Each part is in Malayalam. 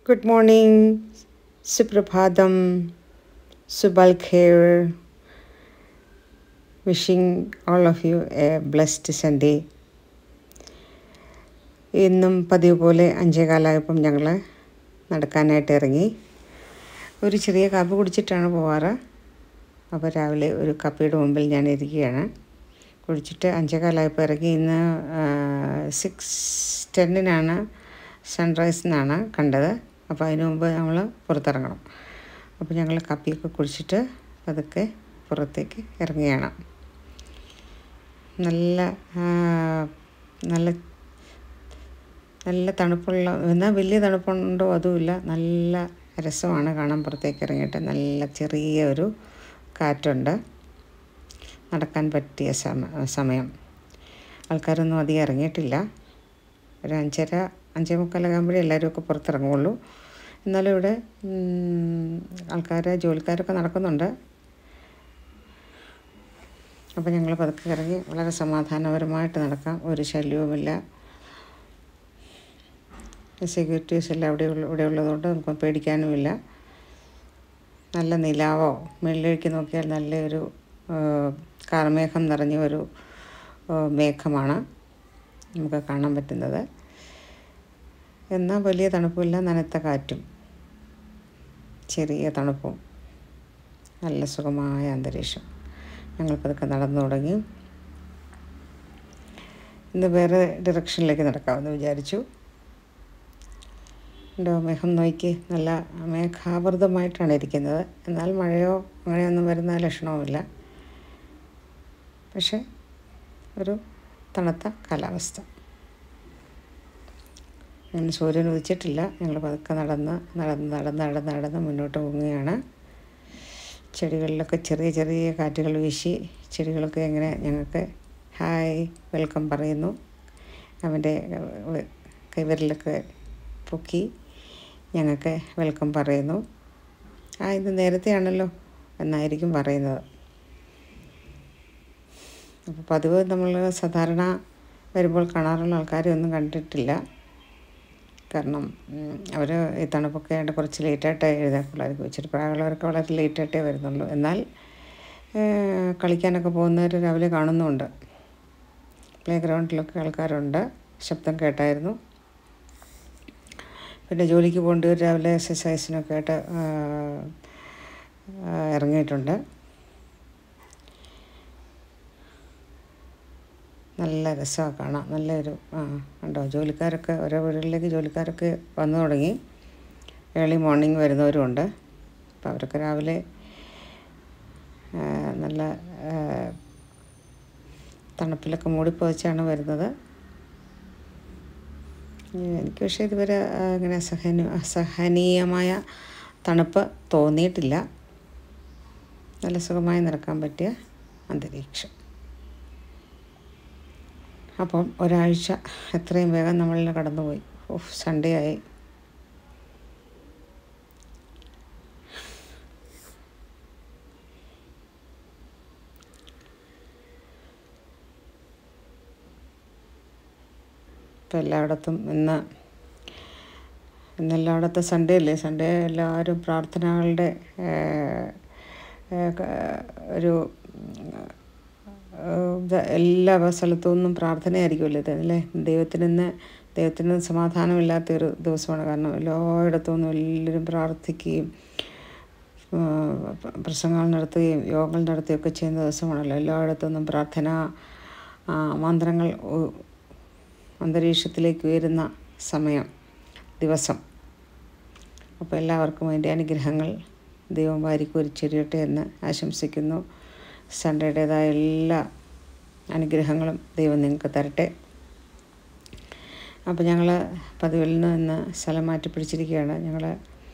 Good morning, Suprabhadam, Subalkhair. Wishing all of you a blessed Sunday. ഇന്നും പതിവ് പോലെ അഞ്ചേകാലായപ്പം ഞങ്ങൾ നടക്കാനായിട്ട് ഇറങ്ങി ഒരു ചെറിയ കാപ്പി കുടിച്ചിട്ടാണ് പോവാറ് അപ്പോൾ രാവിലെ ഒരു കപ്പിയുടെ മുമ്പിൽ ഞാൻ ഇരിക്കുകയാണ് കുടിച്ചിട്ട് അഞ്ചേകാലായപ്പോൾ ഇറങ്ങി ഇന്ന് സിക്സ് ടെന്നിനാണ് സൺറൈസ് എന്നാണ് കണ്ടത് അപ്പോൾ അതിന് മുമ്പ് നമ്മൾ പുറത്തിറങ്ങണം അപ്പോൾ ഞങ്ങൾ കപ്പിയൊക്കെ കുടിച്ചിട്ട് പതുക്കെ പുറത്തേക്ക് ഇറങ്ങുകയാണ് നല്ല നല്ല നല്ല തണുപ്പുള്ള എന്നാൽ വലിയ തണുപ്പുണ്ടോ അതുമില്ല നല്ല രസമാണ് കാണാൻ പുറത്തേക്ക് ഇറങ്ങിയിട്ട് നല്ല ചെറിയ ഒരു കാറ്റുണ്ട് നടക്കാൻ പറ്റിയ സമ സമയം ആൾക്കാരൊന്നും അധികം ഇറങ്ങിയിട്ടില്ല ഒരു അഞ്ചര അഞ്ചേ മുക്കാലാകുമ്പോഴേ എല്ലാവരും ഒക്കെ പുറത്തിറങ്ങുള്ളൂ എന്നാലും ഇവിടെ ആൾക്കാർ ജോലിക്കാരൊക്കെ നടക്കുന്നുണ്ട് അപ്പോൾ ഞങ്ങൾ പതുക്കെ ഇറങ്ങി വളരെ സമാധാനപരമായിട്ട് നടക്കാം ഒരു ശല്യവുമില്ല സെക്യൂരിറ്റീസ് എല്ലാം അവിടെ ഇവിടെ ഉള്ളതുകൊണ്ട് നമുക്ക് പേടിക്കാനുമില്ല നല്ല നിലാവോ മേളിലേക്ക് നോക്കിയാൽ നല്ലൊരു കാർമേഘം നിറഞ്ഞ ഒരു മേഘമാണ് നമുക്ക് കാണാൻ പറ്റുന്നത് എന്നാൽ വലിയ തണുപ്പില്ല നനത്ത കാറ്റും ചെറിയ തണുപ്പും നല്ല സുഖമായ അന്തരീക്ഷം ഞങ്ങൾ പതുക്കെ നടന്നു തുടങ്ങി ഇന്ന് വേറെ ഡിറക്ഷനിലേക്ക് നടക്കാമെന്ന് വിചാരിച്ചു ഉണ്ടോ മേഘം നോക്കി നല്ല മേഘാവൃതമായിട്ടാണ് ഇരിക്കുന്നത് എന്നാൽ മഴയോ അങ്ങനെയൊന്നും വരുന്ന ലക്ഷണവുമില്ല പക്ഷെ ഒരു തണുത്ത കാലാവസ്ഥ അങ്ങനെ സൂര്യൻ ഉദിച്ചിട്ടില്ല ഞങ്ങൾ പതുക്കെ നടന്ന് നടന്ന് നടന്ന് നടന്ന് നടന്ന് മുന്നോട്ട് പോവുകയാണ് ചെടികളിലൊക്കെ ചെറിയ ചെറിയ കാറ്റുകൾ വീശി ചെടികളൊക്കെ ഇങ്ങനെ ഞങ്ങൾക്ക് ഹായ് വെൽക്കം പറയുന്നു അവൻ്റെ കൈവിരലൊക്കെ പൊക്കി ഞങ്ങൾക്ക് വെൽക്കം പറയുന്നു ആ ഇത് നേരത്തെയാണല്ലോ എന്നായിരിക്കും പറയുന്നത് അപ്പോൾ പതിവ് നമ്മൾ സാധാരണ വരുമ്പോൾ കാണാറുള്ള ആൾക്കാരെ ഒന്നും കണ്ടിട്ടില്ല കാരണം അവർ ഈ തണുപ്പൊക്കെ ആയിട്ട് കുറച്ച് ലേറ്റായിട്ടേ എഴുതാക്കുള്ളായിരിക്കും ഇച്ചിരി പ്രായമുള്ളവരൊക്കെ വളരെ ലേറ്റായിട്ടേ വരുന്നുള്ളൂ എന്നാൽ കളിക്കാനൊക്കെ പോകുന്നവർ രാവിലെ കാണുന്നുമുണ്ട് പ്ലേ ഗ്രൗണ്ടിലൊക്കെ ആൾക്കാരുണ്ട് ശബ്ദം കേട്ടായിരുന്നു പിന്നെ ജോലിക്ക് പോകേണ്ടവർ രാവിലെ എക്സസൈസിനൊക്കെ ആയിട്ട് ഇറങ്ങിയിട്ടുണ്ട് നല്ല രസമാണ് കാണാം നല്ലൊരു ആ കണ്ടോ ജോലിക്കാരൊക്കെ ഓരോ വീടുകളിലേക്ക് ജോലിക്കാരൊക്കെ വന്നു തുടങ്ങി ഏർലി മോർണിംഗ് വരുന്നവരുമുണ്ട് അപ്പോൾ അവരൊക്കെ രാവിലെ നല്ല തണുപ്പിലൊക്കെ മൂടിപ്പോച്ചാണ് വരുന്നത് എനിക്ക് പക്ഷേ ഇതുവരെ ഇങ്ങനെ അസഹന അസഹനീയമായ തണുപ്പ് തോന്നിയിട്ടില്ല നല്ല സുഖമായി നടക്കാൻ പറ്റിയ അന്തരീക്ഷം അപ്പം ഒരാഴ്ച എത്രയും വേഗം നമ്മളിൽ കടന്നുപോയി ഓഫ് സൺഡേ ആയി ഇപ്പം എല്ലായിടത്തും ഇന്ന് ഇന്നെല്ലായിടത്തും സൺഡേ അല്ലേ സൺഡേ എല്ലാവരും പ്രാർത്ഥനകളുടെ ഒരു എല്ലാ സ്ഥലത്തു നിന്നും പ്രാർത്ഥനയായിരിക്കുമല്ലോ ഇത് അല്ലേ ദൈവത്തിന് ഇന്ന് ദൈവത്തിന് സമാധാനമില്ലാത്തൊരു ദിവസമാണ് കാരണം എല്ലായിടത്തു നിന്നും എല്ലാവരും പ്രാർത്ഥിക്കുകയും പ്രസംഗങ്ങൾ നടത്തുകയും യോഗങ്ങൾ നടത്തുകയൊക്കെ ചെയ്യുന്ന ദിവസമാണല്ലോ എല്ലായിടത്തു നിന്നും പ്രാർത്ഥന മന്ത്രങ്ങൾ അന്തരീക്ഷത്തിലേക്ക് ഉയരുന്ന സമയം ദിവസം അപ്പോൾ എല്ലാവർക്കും അതിൻ്റെ അനുഗ്രഹങ്ങൾ ദൈവം വാരിക്കോരിച്ചെരിയട്ടെ എന്ന് ആശംസിക്കുന്നു സൺഡേയുടേതായ എല്ലാ അനുഗ്രഹങ്ങളും ദൈവം നിങ്ങൾക്ക് തരട്ടെ അപ്പോൾ ഞങ്ങൾ പതിവിൽ നിന്ന് ഇന്ന് സ്ഥലം മാറ്റി പിടിച്ചിരിക്കുകയാണ് ഞങ്ങൾ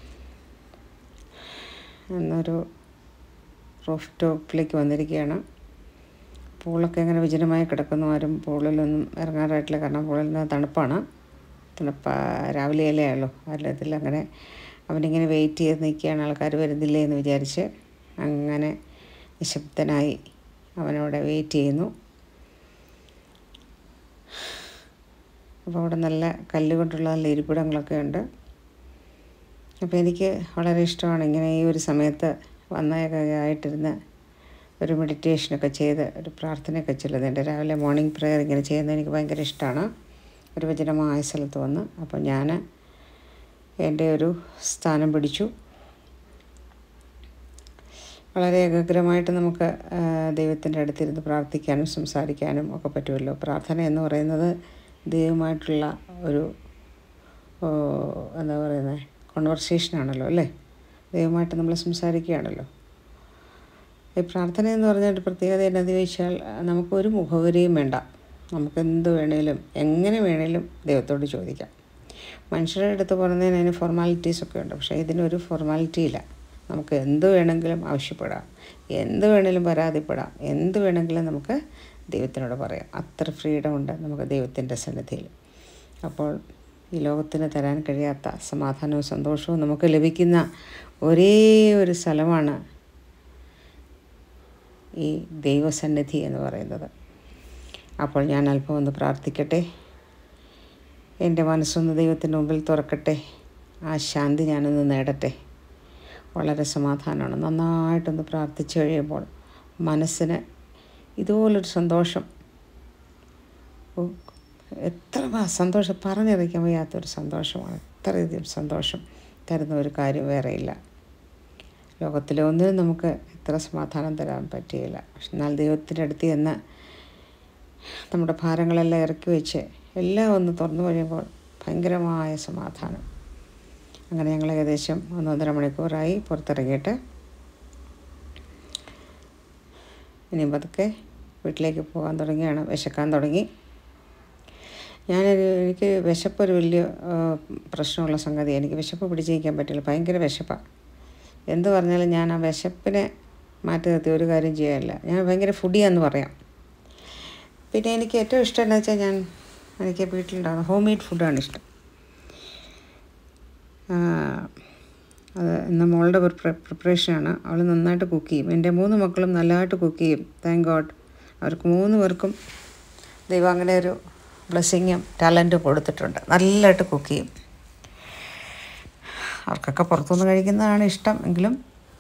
എന്നൊരു റൂഫ് ടോപ്പിലേക്ക് വന്നിരിക്കുകയാണ് പൂളൊക്കെ ഇങ്ങനെ വിജനമായി കിടക്കുന്നു ആരും പൂളിലൊന്നും ഇറങ്ങാറായിട്ടില്ല കാരണം പൂളിൽ നിന്ന് തണുപ്പാണ് തണുപ്പ രാവിലെയല്ലേ ആയുള്ളൂ അല്ലതിൽ അങ്ങനെ അവനിങ്ങനെ വെയിറ്റ് ചെയ്ത് നിൽക്കുകയാണ് ആൾക്കാർ വരുന്നില്ലേ എന്ന് വിചാരിച്ച് അങ്ങനെ നിശബ്ദനായി അവനവിടെ വെയിറ്റ് ചെയ്യുന്നു അപ്പോൾ അവിടെ നല്ല കല്ല് കൊണ്ടുള്ള നല്ല ഇരിപ്പിടങ്ങളൊക്കെ ഉണ്ട് അപ്പോൾ എനിക്ക് വളരെ ഇഷ്ടമാണ് ഇങ്ങനെ ഈ ഒരു സമയത്ത് വന്നൊക്കെ ആയിട്ടിരുന്ന് ഒരു മെഡിറ്റേഷനൊക്കെ ചെയ്ത് ഒരു പ്രാർത്ഥനയൊക്കെ ചൊല്ലുന്നത് എൻ്റെ രാവിലെ മോർണിംഗ് പ്രെയർ ഇങ്ങനെ ചെയ്യുന്നത് എനിക്ക് ഭയങ്കര ഇഷ്ടമാണ് ഒരു വിജനമായ സ്ഥലത്ത് വന്ന് അപ്പോൾ ഞാൻ എൻ്റെ ഒരു സ്ഥാനം പിടിച്ചു വളരെ ഏകാഗ്രമായിട്ട് നമുക്ക് ദൈവത്തിൻ്റെ അടുത്തിരുന്ന് പ്രാർത്ഥിക്കാനും സംസാരിക്കാനും ഒക്കെ പറ്റുമല്ലോ പ്രാർത്ഥന എന്ന് പറയുന്നത് ദൈവമായിട്ടുള്ള ഒരു ഓ, എന്താ പറയുന്നത് കോൺവെർസേഷനാണല്ലോ അല്ലേ ദൈവമായിട്ട് നമ്മൾ സംസാരിക്കുകയാണല്ലോ ഈ പ്രാർത്ഥന എന്ന് പറഞ്ഞാൽ ഒരു പ്രത്യേകത എന്നാന്ന് ചോദിച്ചാൽ നമുക്കൊരു മുഖവരിയും വേണ്ട നമുക്ക് എന്ത് വേണേലും എങ്ങനെ വേണേലും ദൈവത്തോട് ചോദിക്കാം മനുഷ്യരുടെ അടുത്ത് പറയുന്നതിന് അതിന് ഫോർമാലിറ്റീസ് ഒക്കെ ഉണ്ട് പക്ഷേ ഇതിനൊരു ഫോർമാലിറ്റി ഇല്ല നമുക്ക് എന്ത് വേണമെങ്കിലും ആവശ്യപ്പെടാം എന്ത് വേണമെങ്കിലും പരാതിപ്പെടാം എന്ത് വേണമെങ്കിലും നമുക്ക് ദൈവത്തിനോട് പറയാം അത്ര ഫ്രീഡം ഉണ്ട് നമുക്ക് ദൈവത്തിൻ്റെ സന്നിധിയിൽ അപ്പോൾ ഈ ലോകത്തിന് തരാൻ കഴിയാത്ത സമാധാനവും സന്തോഷവും നമുക്ക് ലഭിക്കുന്ന ഒരേ ഒരു സ്ഥലമാണ് ഈ ദൈവസന്നിധി എന്ന് പറയുന്നത് അപ്പോൾ ഞാൻ അല്പം ഒന്ന് പ്രാർത്ഥിക്കട്ടെ എൻ്റെ മനസ്സൊന്ന് ദൈവത്തിൻ്റെ മുമ്പിൽ തുറക്കട്ടെ ആ ശാന്തി ഞാനൊന്ന് നേടട്ടെ വളരെ സമാധാനമാണ് നന്നായിട്ടൊന്ന് പ്രാർത്ഥിച്ചു കഴിയുമ്പോൾ മനസ്സിന് ഇതുപോലൊരു സന്തോഷം ഓ, എത്ര വ- സന്തോഷം പറഞ്ഞറിയിക്കാൻ വയ്യാത്തൊരു സന്തോഷമാണ് എത്രയധികം സന്തോഷം തരുന്ന ഒരു കാര്യം വേറെയില്ല ലോകത്തിലെ ഒന്നിനും നമുക്ക് ഇത്ര സമാധാനം തരാൻ പറ്റുകയില്ല പക്ഷെ എന്നാൽ ദൈവത്തിൻ്റെ അടുത്ത് ചെന്ന് നമ്മുടെ ഭാരങ്ങളെല്ലാം ഇറക്കി വെച്ച് എല്ലാം ഒന്ന് തുറന്നു കഴിയുമ്പോൾ ഭയങ്കരമായ സമാധാനം അങ്ങനെ ഞങ്ങൾ ഏകദേശം ഒന്നൊന്നര മണിക്കൂറായി പുറത്തിറങ്ങിയിട്ട് ഇനി പതുക്കെ വീട്ടിലേക്ക് പോകാൻ തുടങ്ങിയാണ് വിശക്കാൻ തുടങ്ങി ഞാനൊരു എനിക്ക് വിശപ്പൊരു വലിയ ആ, പ്രശ്നമുള്ള സംഗതി എനിക്ക് വിശപ്പ് പിടിച്ചിരിക്കാൻ പറ്റില്ല ഭയങ്കര വിശപ്പാണ് എന്ത് പറഞ്ഞാലും ഞാൻ ആ വിശപ്പിനെ മാറ്റി നിർത്തി ഒരു കാര്യം ചെയ്യാനില്ല ഞാൻ ഭയങ്കര ഫുഡിയാന്ന് പറയാം പിന്നെ എനിക്ക് ഏറ്റവും ഇഷ്ടം എന്താ വെച്ചാൽ ഞാൻ എനിക്ക് വീട്ടിലുണ്ടാകുന്ന ഹോം മെയ്ഡ് ഫുഡാണ് ഇഷ്ടം ആ, അത് ഇന്ന് മോളുടെ ഒരു പ്രിപ്പറേഷനാണ് അവൾ നന്നായിട്ട് കുക്ക് ചെയ്യും എൻ്റെ മൂന്ന് മക്കളും നല്ലതായിട്ട് കുക്ക് ചെയ്യും താങ്ക് ഗോഡ് അവർക്ക് മൂന്ന് പേർക്കും ദൈവം അങ്ങനെ ഒരു ബ്ലെസ്സിങ്ങും ടാലൻറ്റും കൊടുത്തിട്ടുണ്ട് നല്ലതായിട്ട് കുക്ക് ചെയ്യും അവർക്കൊക്കെ പുറത്തുനിന്ന് കഴിക്കുന്നതാണ് ഇഷ്ടം എങ്കിലും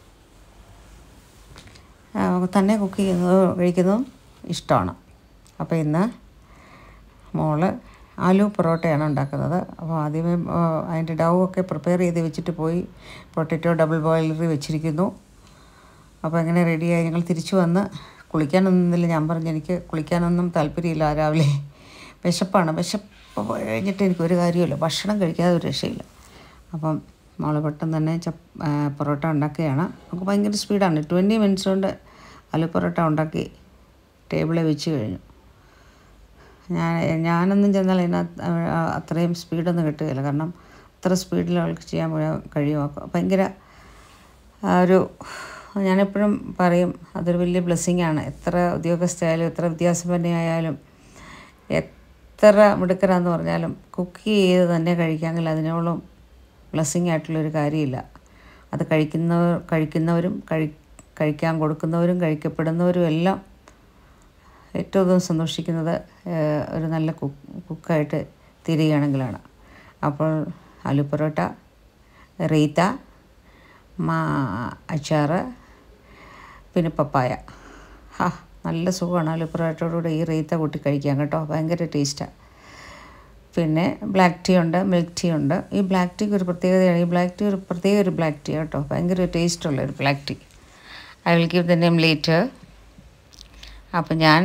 ആ, തന്നെ കുക്ക് ചെയ്യുന്നത് കഴിക്കുന്നതും ഇഷ്ടമാണ് അപ്പോൾ ഇന്ന് മോള് ആലു പൊറോട്ടയാണ് ഉണ്ടാക്കുന്നത് അപ്പോൾ ആദ്യമേ ആ, അതിൻ്റെ ഡൗ ഒക്കെ പ്രിപ്പയർ ചെയ്ത് വെച്ചിട്ട് പോയി പൊട്ടറ്റോ ഡബിൾ ബോയിലറി വെച്ചിരിക്കുന്നു അപ്പോൾ എങ്ങനെ റെഡിയായി ഞങ്ങൾ തിരിച്ചു വന്ന് കുളിക്കാനൊന്നുമില്ല ഞാൻ പറഞ്ഞു എനിക്ക് കുളിക്കാനൊന്നും താല്പര്യമില്ല രാവിലെ വിശപ്പാണ് വിശപ്പ് കഴിഞ്ഞിട്ട് എനിക്ക് ഒരു കാര്യമില്ല ഭക്ഷണം കഴിക്കാതെ ഒരു രക്ഷയില്ല അപ്പം മോള് പെട്ടെന്ന് തന്നെ ചപ്പ് ആ, പൊറോട്ട ഉണ്ടാക്കുകയാണ് നമുക്ക് ഭയങ്കര സ്പീഡാണ് ട്വൻറ്റി മിനിറ്റ്സ് കൊണ്ട് ആലു പൊറോട്ട ഉണ്ടാക്കി ടേബിളിൽ വെച്ച് കഴിഞ്ഞു ഞാൻ ഞാനൊന്നും ചെന്നാൽ അതിനകത്ത് ആ, അത്രയും സ്പീഡൊന്നും കിട്ടുകയില്ല കാരണം അത്ര സ്പീഡിൽ അവൾക്ക് ചെയ്യാൻ പോയാൽ കഴിയുമോ ഭയങ്കര ആ ഒരു ഞാനെപ്പോഴും പറയും അതൊരു വലിയ ബ്ലെസ്സിങ് ആണ് എത്ര ഉദ്യോഗസ്ഥയായാലും എത്ര വിദ്യാസമ്പന്നയായാലും എത്ര മിടുക്കരാന്ന് പറഞ്ഞാലും കുക്ക് ചെയ്ത് തന്നെ കഴിക്കാമെങ്കിൽ അതിനോളം ബ്ലെസ്സിങ് ആയിട്ടുള്ളൊരു കാര്യമില്ല അത് കഴിക്കുന്നവർ കഴിക്കുന്നവരും കഴി കഴിക്കാൻ കൊടുക്കുന്നവരും കഴിക്കപ്പെടുന്നവരും എല്ലാം ഏറ്റവും അധികം സന്തോഷിക്കുന്നത് ഏഹ്, ഒരു നല്ല കുക്ക് കുക്കായിട്ട് തീരുകയാണെങ്കിലാണ് അപ്പോൾ ആലു പൊറോട്ട റീത്ത മാ അച്ചാറ് പിന്നെ പപ്പായ ഹാ നല്ല സുഖമാണ് ആലു പൊറോട്ടയോടുകൂടെ ഈ റീത്ത കൂട്ടി കഴിക്കാൻ കേട്ടോ ഭയങ്കര ടേസ്റ്റാണ് പിന്നെ ബ്ലാക്ക് ടീ ഉണ്ട് മിൽക്ക് ടീ ഉണ്ട് ഈ ബ്ലാക്ക് ടീക്ക് ഒരു പ്രത്യേകതയാണ് ഈ ബ്ലാക്ക് ടീ ഒരു പ്രത്യേക ഒരു ബ്ലാക്ക് ടീ കേട്ടോ ഭയങ്കര ടേസ്റ്റുള്ള ഒരു black tea I will give the name later അപ്പം ഞാൻ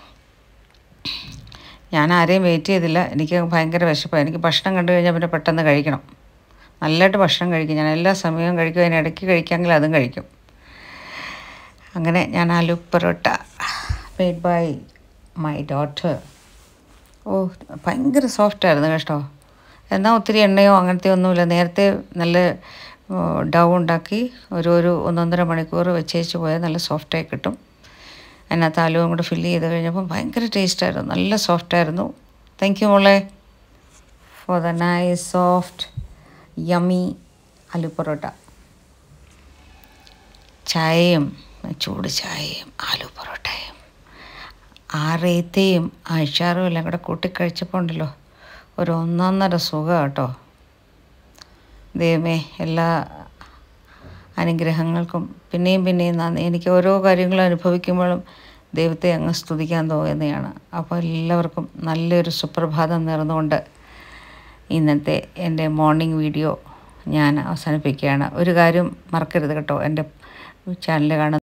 ഞാൻ ആരെയും വെയിറ്റ് ചെയ്തില്ല എനിക്ക് ഭയങ്കര വിശപ്പാണ് എനിക്ക് ഭക്ഷണം കണ്ടു കഴിഞ്ഞാൽ പിന്നെ പെട്ടെന്ന് കഴിക്കണം നല്ലതായിട്ട് ഭക്ഷണം കഴിക്കും ഞാൻ എല്ലാ സമയവും കഴിക്കും അതിന് ഇടയ്ക്ക് കഴിക്കാമെങ്കിൽ അതും കഴിക്കും അങ്ങനെ ഞാൻ aloo paratha made by my daughter ഓ ഭയങ്കര സോഫ്റ്റായിരുന്നു കേട്ടോ എന്നാൽ ഒത്തിരി എണ്ണയോ അങ്ങനത്തെ ഒന്നുമില്ല നേരത്തെ നല്ല ഡൗ ഉണ്ടാക്കി ഒരു ഒരു ഒന്നൊന്നര മണിക്കൂർ വെച്ചേച്ച് പോയാൽ നല്ല സോഫ്റ്റായി കിട്ടും അതിനകത്ത് ആലുവും കൂടെ ഫില്ല് ചെയ്ത് കഴിഞ്ഞപ്പോൾ ഭയങ്കര ടേസ്റ്റായിരുന്നു നല്ല സോഫ്റ്റായിരുന്നു താങ്ക് യു മോളെ for the nice soft yummy aloo paratha ചായയും ചൂട് ചായയും ആലു പൊറോട്ടയും ആ റേത്തയും ആ അച്ചാറും എല്ലാം കൂടെ കൂട്ടിക്കഴിച്ചപ്പോൾ ഉണ്ടല്ലോ ഒരു ഒന്നൊന്നര സുഖം കേട്ടോ ദൈവമേ എല്ലാ അനുഗ്രഹങ്ങൾക്കും പിന്നെയും പിന്നെയും നന്ദി എനിക്ക് ഓരോ കാര്യങ്ങളും അനുഭവിക്കുമ്പോഴും ദൈവത്തെ അങ്ങ് സ്തുതിക്കാൻ തോന്നുകയാണ് അപ്പോൾ എല്ലാവർക്കും നല്ലൊരു സുപ്രഭാതം നേർന്നുകൊണ്ട് ഇന്നത്തെ എൻ്റെ മോർണിംഗ് വീഡിയോ ഞാൻ അവസാനിപ്പിക്കുകയാണ് ഒരു കാര്യം മറക്കരുത് കേട്ടോ എൻ്റെ ചാനൽ കാണുന്ന